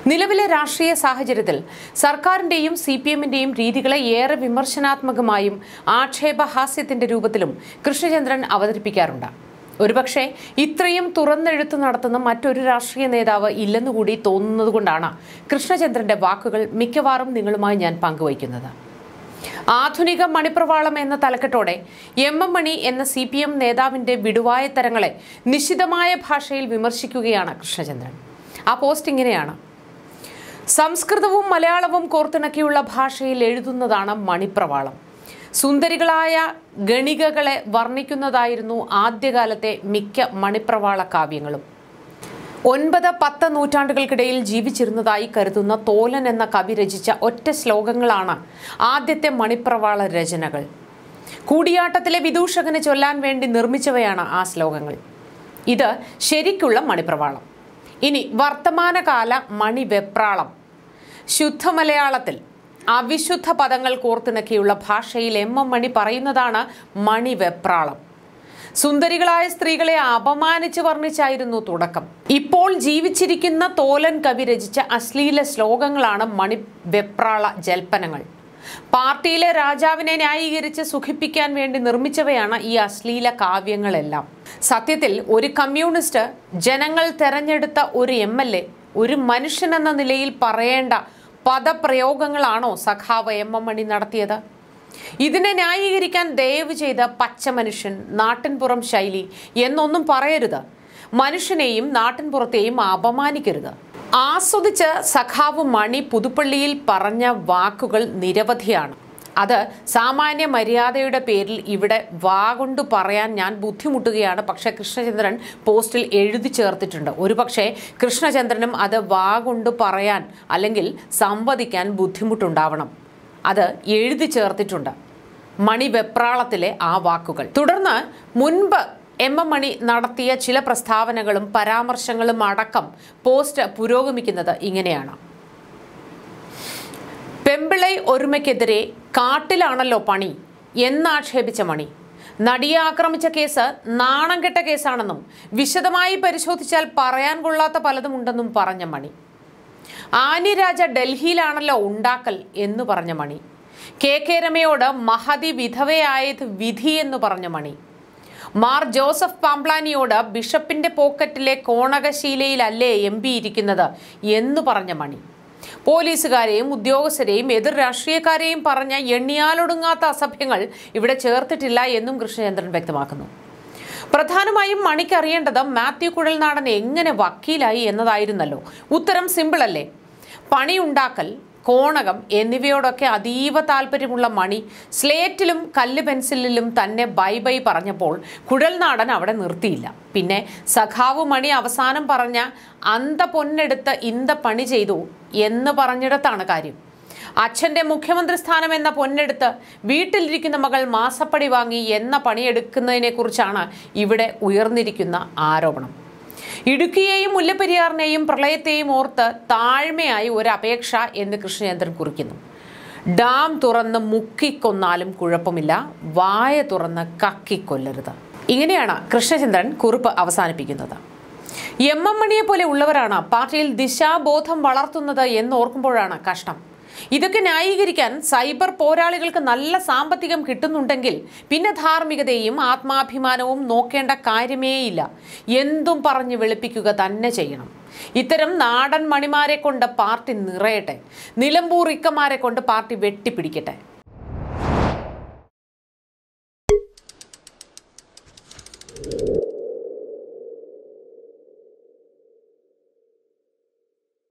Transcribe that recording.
നിലവിലെ രാഷ്ട്രീയ സാഹചര്യത്തിൽ സർക്കാരിന്റെയും സി പി എമ്മിന്റെയും രീതികളെ ഏറെ വിമർശനാത്മകമായും ആക്ഷേപഹാസ്യത്തിന്റെ രൂപത്തിലും കൃഷ്ണചന്ദ്രൻ അവതരിപ്പിക്കാറുണ്ട് ഒരുപക്ഷെ ഇത്രയും തുറന്നെഴുത്ത് നടത്തുന്ന മറ്റൊരു രാഷ്ട്രീയ നേതാവ് ഇല്ലെന്നുകൂടി തോന്നുന്നതുകൊണ്ടാണ് കൃഷ്ണചന്ദ്രന്റെ വാക്കുകൾ മിക്കവാറും നിങ്ങളുമായി ഞാൻ പങ്കുവയ്ക്കുന്നത് ആധുനിക മണിപ്രവാളം എന്ന തലക്കെട്ടോടെ എം എം മണി എന്ന സി പി എം നേതാവിന്റെ വിടുവായ തരങ്ങളെ നിശിതമായ ഭാഷയിൽ വിമർശിക്കുകയാണ് കൃഷ്ണചന്ദ്രൻ ആ പോസ്റ്റ് ഇങ്ങനെയാണ് സംസ്കൃതവും മലയാളവും കോർത്തിണക്കിയുള്ള ഭാഷയിൽ എഴുതുന്നതാണ് മണിപ്രവാളം സുന്ദരികളായ ഗണികകളെ വർണ്ണിക്കുന്നതായിരുന്നു ആദ്യകാലത്തെ മിക്ക മണിപ്രവാള കാവ്യങ്ങളും ഒൻപത് പത്ത് നൂറ്റാണ്ടുകൾക്കിടയിൽ ജീവിച്ചിരുന്നതായി കരുതുന്ന തോലൻ എന്ന കവി രചിച്ച ഒറ്റ ശ്ലോകങ്ങളാണ് ആദ്യത്തെ മണിപ്രവാള രചനകൾ കൂടിയാട്ടത്തിലെ വിദൂഷകന് ചൊല്ലാൻ വേണ്ടി നിർമ്മിച്ചവയാണ് ആ ശ്ലോകങ്ങൾ ഇത് ശരിക്കുള്ള മണിപ്രവാളം ഇനി വർത്തമാനകാല മണിവെപ്രാളം ശുദ്ധ മലയാളത്തിൽ അവിശുദ്ധ പദങ്ങൾ കോർത്തിണക്കിയുള്ള ഭാഷയിൽ എം എം മണി പറയുന്നതാണ് മണിവെപ്രാളം സുന്ദരികളായ സ്ത്രീകളെ അപമാനിച്ച് വർണ്ണിച്ചായിരുന്നു തുടക്കം ഇപ്പോൾ ജീവിച്ചിരിക്കുന്ന തോലൻ കവി രചിച്ച അശ്ലീല ശ്ലോകങ്ങളാണ് മണി വെപ്രാള ജൽപ്പനങ്ങൾ പാർട്ടിയിലെ രാജാവിനെ ന്യായീകരിച്ച് സുഖിപ്പിക്കാൻ വേണ്ടി നിർമ്മിച്ചവയാണ് ഈ അശ്ലീല കാവ്യങ്ങളെല്ലാം സത്യത്തിൽ ഒരു കമ്മ്യൂണിസ്റ്റ് ജനങ്ങൾ തെരഞ്ഞെടുത്ത ഒരു എം എൽ എ ഒരു മനുഷ്യനെന്ന നിലയിൽ പറയേണ്ട പദപ്രയോഗങ്ങളാണോ സഖാവ് എം എം മണി നടത്തിയത് ഇതിനെ ന്യായീകരിക്കാൻ ദയവ് ചെയ്ത പച്ച മനുഷ്യൻ നാട്ടിൻപുറം ശൈലി എന്നൊന്നും പറയരുത് മനുഷ്യനെയും നാട്ടിൻപുറത്തെയും അപമാനിക്കരുത് ആസ്വദിച്ച് സഖാവ് മണി പുതുപ്പള്ളിയിൽ പറഞ്ഞ വാക്കുകൾ നിരവധിയാണ് അത് സാമാന്യ മര്യാദയുടെ പേരിൽ ഇവിടെ വാഗൊണ്ടു പറയാൻ ഞാൻ ബുദ്ധിമുട്ടുകയാണ് പക്ഷേ കൃഷ്ണചന്ദ്രൻ പോസ്റ്റിൽ എഴുതി ചേർത്തിട്ടുണ്ട് ഒരുപക്ഷെ കൃഷ്ണചന്ദ്രനും അത് വാഗൊണ്ടു പറയാൻ അല്ലെങ്കിൽ സംവദിക്കാൻ ബുദ്ധിമുട്ടുണ്ടാവണം അത് എഴുതി ചേർത്തിട്ടുണ്ട് മണി വെപ്രാളത്തിലെ ആ വാക്കുകൾ തുടർന്ന് മുൻപ് എം എം മണി നടത്തിയ ചില പ്രസ്താവനകളും പരാമർശങ്ങളും അടക്കം പോസ്റ്റ് പുരോഗമിക്കുന്നത് ഇങ്ങനെയാണ് പെമ്പിളൈ ഒരുമയ്ക്കെതിരെ കാട്ടിലാണല്ലോ പണി എന്നാക്ഷേപിച്ച മണി നടിയെ ആക്രമിച്ച കേസ് നാണം കെട്ട കേസാണെന്നും വിശദമായി പരിശോധിച്ചാൽ പറയാൻ കൊള്ളാത്ത പലതും ഉണ്ടെന്നും പറഞ്ഞ മണി ആനി രാജ ഡൽഹിയിലാണല്ലോ ഉണ്ടാക്കൽ എന്ന് പറഞ്ഞ മണി കെ കെ രമയോട് മഹതി വിധവയായത് വിധി എന്ന് പറഞ്ഞ മണി മാർ ജോസഫ് പാംപ്ലാനിയോട് ബിഷപ്പിന്റെ പോക്കറ്റിലെ കോണകശീലയിലല്ലേ എം പി ഇരിക്കുന്നത് എന്ന് പറഞ്ഞ മണി പോലീസുകാരെയും ഉദ്യോഗസ്ഥരെയും എതിർ രാഷ്ട്രീയക്കാരെയും പറഞ്ഞ എണ്ണിയാലൊടുങ്ങാത്ത അസഭ്യങ്ങൾ ഇവിടെ ചേർത്തിട്ടില്ല എന്നും കൃഷ്ണചന്ദ്രൻ വ്യക്തമാക്കുന്നു പ്രധാനമായും മണിക്ക് അറിയേണ്ടത് മാത്യു കുഴൽനാടൻ എങ്ങനെ വക്കീലായി എന്നതായിരുന്നല്ലോ ഉത്തരം സിമ്പിൾ അല്ലേ പണിയുണ്ടാക്കൽ കോണകം എന്നിവയോടൊക്കെ അതീവ താല്പര്യമുള്ള മണി സ്ലേറ്റിലും കല്ല് പെൻസിലിലും തന്നെ ബൈ ബൈ പറഞ്ഞപ്പോൾ കുഴൽനാടൻ അവിടെ നിർത്തിയില്ല പിന്നെ സഖാവ് മണി അവസാനം പറഞ്ഞ അന്ത പൊന്നെടുത്ത് ഇന്ത പണി ചെയ്തു എന്ന് പറഞ്ഞിടത്താണ് കാര്യം അച്ഛൻ്റെ മുഖ്യമന്ത്രി സ്ഥാനം എന്ന പൊന്നെടുത്ത് വീട്ടിലിരിക്കുന്ന മകൾ മാസപ്പടി വാങ്ങി എന്ന പണിയെടുക്കുന്നതിനെക്കുറിച്ചാണ് ഇവിടെ ഉയർന്നിരിക്കുന്ന ആരോപണം ഇടുക്കിയെയും മുല്ലപ്പെരിയാറിനെയും പ്രളയത്തെയും ഓർത്ത് താഴ്മയായി ഒരു അപേക്ഷ എന്ന് കൃഷ്ണചന്ദ്രൻ കുറിക്കുന്നു ഡാം തുറന്ന് മുക്കിക്കൊന്നാലും കുഴപ്പമില്ല വായ തുറന്ന് കക്കിക്കൊല്ലരുത് ഇങ്ങനെയാണ് കൃഷ്ണചന്ദ്രൻ കുറിപ്പ് അവസാനിപ്പിക്കുന്നത് എം എം മണിയെ പോലെ ഉള്ളവരാണ് പാർട്ടിയിൽ ദിശാബോധം വളർത്തുന്നത് എന്നോർക്കുമ്പോഴാണ് കഷ്ടം ഇതൊക്കെ ന്യായീകരിക്കാൻ സൈബർ പോരാളികൾക്ക് നല്ല സാമ്പത്തികം കിട്ടുന്നുണ്ടെങ്കിൽ പിന്നെ ധാർമ്മികതയും ആത്മാഭിമാനവും നോക്കേണ്ട കാര്യമേയില്ല എന്തും പറഞ്ഞ് വെളുപ്പിക്കുക തന്നെ ചെയ്യണം ഇത്തരം നാടൻ മണിമാരെ കൊണ്ട് പാർട്ടി നിറയട്ടെ നിലമ്പൂർ ഇക്കമാരെ കൊണ്ട് പാർട്ടി വെട്ടിപ്പിടിക്കട്ടെ you